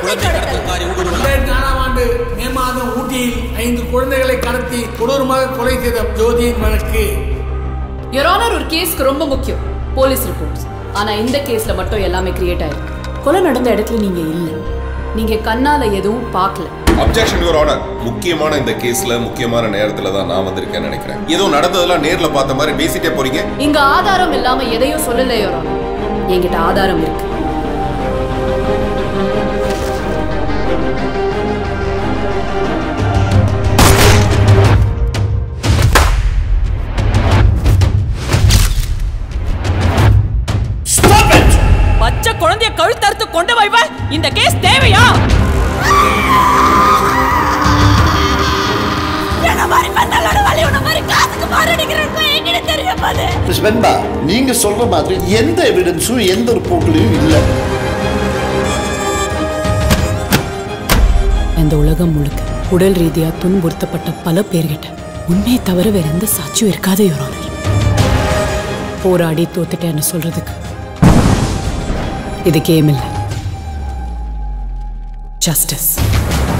ரெண்டாயிரத்தி நாலாம் ஆண்டு மே மாதம் ஊட்டியில் ஐந்து குழந்தைகளை கடத்தி கொடூரமாக கொலை செய்த ஜோதியின் வழக்கு யுவர் ஆனர் ஒரு கேஸ்க்கு ரொம்ப முக்கியம் போலீஸ் ரிப்போர்ட்ஸ் ஆனா இந்த கேஸ்ல மட்டும் எல்லாமே கிரியேட் ஆயிருக்கு கொலை நடந்த இடத்துல நீங்க இல்ல நீங்க கண்ணால எதுவும் பார்க்கல அப்ஜெக்ஷன் யுவர் ஆனர் முக்கியமான இந்த கேஸ்ல முக்கியமான நேரத்துல தான் நான் வந்திருக்கேன்னு நினைக்கிறேன் ஏதோ நடந்ததெல்லாம் நேர்ல பார்த்த மாதிரி பேசிட்டே போறீங்க இங்க ஆதாரம் இல்லாம எதையும் சொல்லல யுவர் ஆனர் என்கிட்ட ஆதாரம் இருக்கு பச்சை குழந்தைய கழுத்தறுத்து கொண்டு வைவ இந்த கேஸ் தேவையா மிஸ் வெண்பா நீங்க சொல்ற மாதிரி எந்த எவிடன்ஸும் எந்த ரிப்போர்ட்லயும் இல்லை இந்த உலகம் முழுக்க உடல் ரீதியா துன்புறுத்தப்பட்ட பல பேர்கிட்ட உண்மையை தவிர வேற எந்த சாட்சியும் இருக்காது யுவர் ஆனர் போராடி தோத்துட்டேன்னு சொல்றதுக்கு இது கேம் இல்லை ஜஸ்டிஸ்